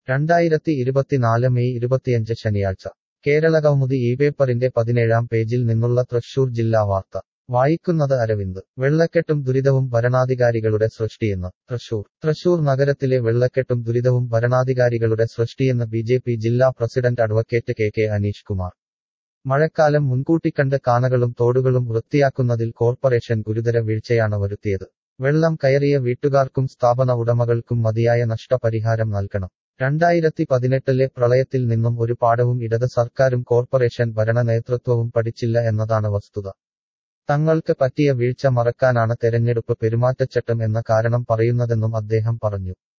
രണ്ടായിരത്തി ഇരുപത്തിനാല് മെയ് ഇരുപത്തിയഞ്ച് ശനിയാഴ്ച കേരളകൗമുദി ഈ പേപ്പറിന്റെ പതിനേഴാം പേജിൽ നിന്നുള്ള തൃശൂർ ജില്ലാ വാർത്ത വായിക്കുന്നത് അരവിന്ദ് വെള്ളക്കെട്ടും ദുരിതവും ഭരണാധികാരികളുടെ സൃഷ്ടിയെന്ന് തൃശൂർ തൃശൂർ നഗരത്തിലെ വെള്ളക്കെട്ടും ദുരിതവും ഭരണാധികാരികളുടെ സൃഷ്ടിയെന്ന് ബി ജെ പി ജില്ലാ president advocate K K Aneesh Kumar മഴക്കാലം മുൻകൂട്ടിക്കണ്ട് കാനകളും തോടുകളും വൃത്തിയാക്കുന്നതിൽ കോർപ്പറേഷൻ ഗുരുതര വീഴ്ചയാണ് വരുത്തിയത് വെള്ളം കയറിയ വീട്ടുകാർക്കും സ്ഥാപന ഉടമകൾക്കും മതിയായ നഷ്ടപരിഹാരം നൽകണം രണ്ടായിരത്തി പതിനെട്ടിലെ പ്രളയത്തിൽ നിന്നും ഒരു പാഠവും ഇടത് സർക്കാരും കോർപ്പറേഷൻ ഭരണ നേതൃത്വവും പഠിച്ചില്ല എന്നതാണ് വസ്തുത തങ്ങൾക്ക് പറ്റിയ വീഴ്ച മറക്കാനാണ് തെരഞ്ഞെടുപ്പ് പെരുമാറ്റച്ചട്ടം എന്ന കാരണം പറയുന്നതെന്നും അദ്ദേഹം പറഞ്ഞു